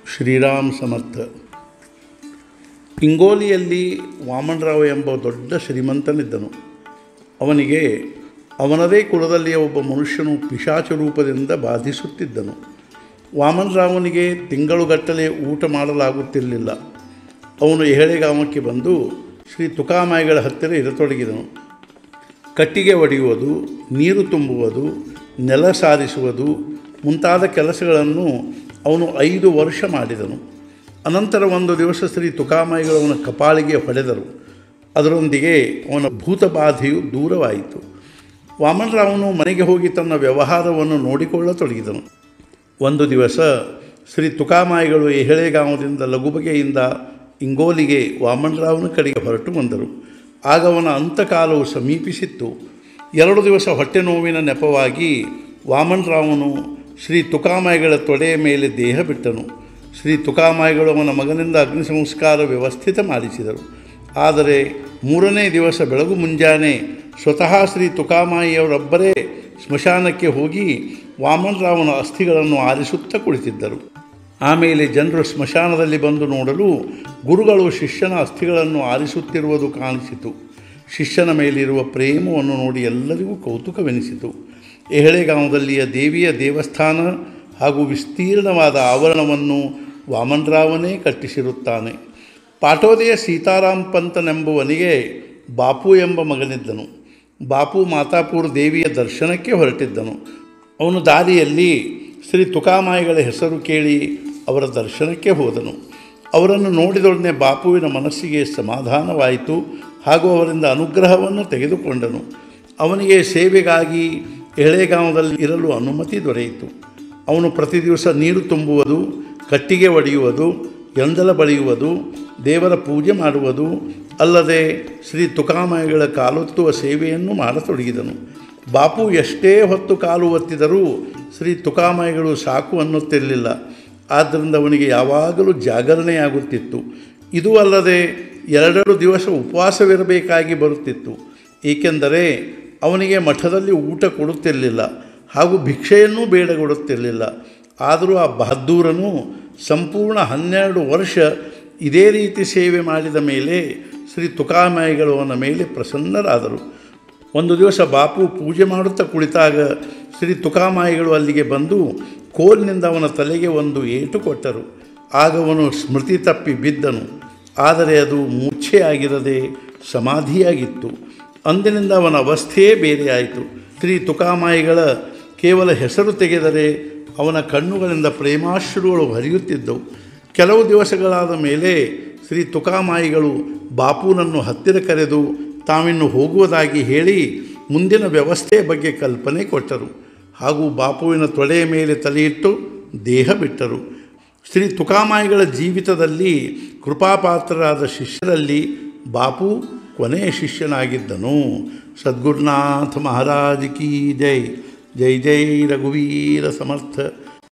ಶ್ರೀರಾಮ್ ಸಮರ್ಥ ಇಂಗೋಲಿಯಲ್ಲಿ ವಾಮನರಾವ್ ಎಂಬ ದೊಡ್ಡ ಶ್ರೀಮಂತನಿದ್ದನು ಅವನಿಗೆ ಅವನದೇ ಕುಲದಲ್ಲಿಯ ಒಬ್ಬ ಮನುಷ್ಯನು ಪಿಶಾಚ ರೂಪದಿಂದ ಬಾಧಿಸುತ್ತಿದ್ದನು ವಾಮನರಾವನಿಗೆ ತಿಂಗಳುಗಟ್ಟಲೆ ಊಟ ಮಾಡಲಾಗುತ್ತಿರಲಿಲ್ಲ ಅವನು ಎಹಳೆಗಾಮಕ್ಕೆ ಬಂದು ಶ್ರೀ ತುಕಾಮಾಯಿಗಳ ಹತ್ತಿರ ಇರತೊಡಗಿದನು ಕಟ್ಟಿಗೆ ಒಡೆಯುವುದು ನೀರು ತುಂಬುವುದು ನೆಲ ಸಾರಿಸುವುದು ಮುಂತಾದ ಕೆಲಸಗಳನ್ನು ಅವನು ಐದು ವರ್ಷ ಮಾಡಿದನು ಅನಂತರ ಒಂದು ದಿವಸ ಶ್ರೀ ತುಕಾಮಾಯಿಗಳು ಅವನ ಕಪಾಳಿಗೆ ಹೊಡೆದರು ಅದರೊಂದಿಗೆ ಅವನ ಭೂತಬಾಧೆಯು ದೂರವಾಯಿತು ವಾಮನರಾವನು ಮನೆಗೆ ಹೋಗಿ ತನ್ನ ವ್ಯವಹಾರವನ್ನು ನೋಡಿಕೊಳ್ಳತೊಡಗಿದನು ಒಂದು ದಿವಸ ಶ್ರೀ ತುಕಾಮಾಯಿಗಳು ಎಹಳೆಗಾಮದಿಂದ ಲಘುಬಗೆಯಿಂದ ಇಂಗೋಲಿಗೆ ವಾಮನರಾವನ ಕಡೆಗೆ ಹೊರಟು ಬಂದರು ಆಗ ಅವನ ಅಂತಕಾಲವು ಸಮೀಪಿಸಿತ್ತು ಎರಡು ದಿವಸ ಹೊಟ್ಟೆ ನೋವಿನ ನೆಪವಾಗಿ ವಾಮನರಾವನು ಶ್ರೀ ತುಕಾಮಾಯಿಗಳ ತೊಡೆಯ ಮೇಲೆ ದೇಹ ಬಿಟ್ಟನು ಶ್ರೀ ತುಕಾಮಾಯಿಗಳು ಅವನ ಮಗನಿಂದ ಅಗ್ನಿ ಸಂಸ್ಕಾರ ವ್ಯವಸ್ಥಿತ ಮಾಡಿಸಿದರು ಆದರೆ ಮೂರನೇ ದಿವಸ ಬೆಳಗು ಮುಂಜಾನೆ ಸ್ವತಃ ಶ್ರೀ ತುಕಾಮಾಯಿಯವರೊಬ್ಬರೇ ಸ್ಮಶಾನಕ್ಕೆ ಹೋಗಿ ವಾಮನರಾವನ ಅಸ್ಥಿಗಳನ್ನು ಆರಿಸುತ್ತಾ ಕುಳಿತಿದ್ದರು ಆಮೇಲೆ ಜನರು ಸ್ಮಶಾನದಲ್ಲಿ ಬಂದು ನೋಡಲು ಗುರುಗಳು ಶಿಷ್ಯನ ಅಸ್ಥಿಗಳನ್ನು ಆರಿಸುತ್ತಿರುವುದು ಕಾಣಿಸಿತು ಶಿಷ್ಯನ ಮೇಲಿರುವ ಪ್ರೇಮವನ್ನು ನೋಡಿ ಎಲ್ಲರಿಗೂ ಕೌತುಕವೆನಿಸಿತು ಎಹಳೆಗಾಂವದಲ್ಲಿಯ ದೇವಿಯ ದೇವಸ್ಥಾನ ಹಾಗೂ ವಿಸ್ತೀರ್ಣವಾದ ಆವರಣವನ್ನು ವಾಮನರಾವನೇ ಕಟ್ಟಿಸಿರುತ್ತಾನೆ ಪಾಟೋದೆಯ ಸೀತಾರಾಮ್ ಪಂತನೆಂಬುವನಿಗೆ ಬಾಪು ಎಂಬ ಮಗನಿದ್ದನು ಬಾಪು ಮಾತಾಪುರ ದೇವಿಯ ದರ್ಶನಕ್ಕೆ ಹೊರಟಿದ್ದನು ಅವನು ದಾರಿಯಲ್ಲಿ ಶ್ರೀ ತುಕಾಮಾಯಿಗಳ ಹೆಸರು ಕೇಳಿ ಅವರ ದರ್ಶನಕ್ಕೆ ಹೋದನು ಅವರನ್ನು ನೋಡಿದೊಡನೆ ಬಾಪುವಿನ ಮನಸ್ಸಿಗೆ ಸಮಾಧಾನವಾಯಿತು ಹಾಗೂ ಅವರಿಂದ ಅನುಗ್ರಹವನ್ನು ತೆಗೆದುಕೊಂಡನು ಅವನಿಗೆ ಸೇವೆಗಾಗಿ ಎಳೆಗಾಂವದಲ್ಲಿ ಇರಲು ಅನುಮತಿ ದೊರೆಯಿತು ಅವನು ಪ್ರತಿ ದಿವಸ ನೀರು ತುಂಬುವುದು ಕಟ್ಟಿಗೆ ಒಡೆಯುವುದು ಎಂದಲ ಬಳಿಯುವುದು ದೇವರ ಪೂಜೆ ಮಾಡುವುದು ಅಲ್ಲದೆ ಶ್ರೀ ತುಕಾಮಾಯಿಗಳ ಕಾಲೊತ್ತುವ ಸೇವೆಯನ್ನು ಮಾಡತೊಡಗಿದನು ಬಾಪು ಎಷ್ಟೇ ಹೊತ್ತು ಕಾಲು ಒತ್ತಿದರೂ ಶ್ರೀ ತುಕಾಮಾಯಿಗಳು ಸಾಕು ಅನ್ನುತ್ತಿರಲಿಲ್ಲ ಆದ್ದರಿಂದ ಅವನಿಗೆ ಯಾವಾಗಲೂ ಜಾಗರಣೆಯಾಗುತ್ತಿತ್ತು ಇದು ಅಲ್ಲದೆ ಎರಡೆರಡು ದಿವಸ ಉಪವಾಸವಿರಬೇಕಾಗಿ ಬರುತ್ತಿತ್ತು ಏಕೆಂದರೆ ಅವನಿಗೆ ಮಠದಲ್ಲಿ ಊಟ ಕೊಡುತ್ತಿರಲಿಲ್ಲ ಹಾಗೂ ಭಿಕ್ಷೆಯನ್ನೂ ಬೇಡಗೊಡುತ್ತಿರಲಿಲ್ಲ ಆದರೂ ಆ ಬಹದ್ದೂರನು ಸಂಪೂರ್ಣ ಹನ್ನೆರಡು ವರ್ಷ ಇದೇ ರೀತಿ ಸೇವೆ ಮಾಡಿದ ಮೇಲೆ ಶ್ರೀ ತುಕಾಮಾಯಿಗಳು ಅವನ ಮೇಲೆ ಪ್ರಸನ್ನರಾದರು ಒಂದು ದಿವಸ ಬಾಪು ಪೂಜೆ ಮಾಡುತ್ತಾ ಕುಳಿತಾಗ ಶ್ರೀ ತುಕಾಮಾಯಿಗಳು ಅಲ್ಲಿಗೆ ಬಂದು ಕೋಲಿನಿಂದ ಅವನ ತಲೆಗೆ ಒಂದು ಏಟು ಕೊಟ್ಟರು ಆಗ ಅವನು ಸ್ಮೃತಿ ತಪ್ಪಿ ಬಿದ್ದನು ಆದರೆ ಅದು ಮೂರ್ಛೆಯಾಗಿರದೆ ಸಮಾಧಿಯಾಗಿತ್ತು ಅಂದಿನಿಂದ ಅವನ ಅವಸ್ಥೆಯೇ ಬೇರೆಯಾಯಿತು ಶ್ರೀ ತುಕಾಮಾಯಿಗಳ ಕೇವಲ ಹೆಸರು ತೆಗೆದರೆ ಅವನ ಕಣ್ಣುಗಳಿಂದ ಪ್ರೇಮಾಶ್ರುಗಳು ಹರಿಯುತ್ತಿದ್ದವು ಕೆಲವು ದಿವಸಗಳಾದ ಮೇಲೆ ಶ್ರೀ ತುಕಾಮಾಯಿಗಳು ಬಾಪುನನ್ನು ಹತ್ತಿರ ಕರೆದು ತಾವಿನ್ನು ಹೋಗುವುದಾಗಿ ಹೇಳಿ ಮುಂದಿನ ವ್ಯವಸ್ಥೆಯ ಬಗ್ಗೆ ಕಲ್ಪನೆ ಕೊಟ್ಟರು ಹಾಗೂ ಬಾಪುವಿನ ತೊಡೆಯ ಮೇಲೆ ತಲೆಯಿಟ್ಟು ದೇಹ ಬಿಟ್ಟರು ಶ್ರೀ ತುಕಾಮಾಯಿಗಳ ಜೀವಿತದಲ್ಲಿ ಕೃಪಾಪಾತ್ರರಾದ ಶಿಷ್ಯರಲ್ಲಿ ಬಾಪು ಕೊನೆಯ ಶಿಷ್ಯನಾಗಿದ್ದನು ಸದ್ಗುರುನಾಥ ಮಹಾರಾಜ್ ಕಿ ಜೈ ಜೈ ಜೈ ರಘುವೀರ ಸಮರ್ಥ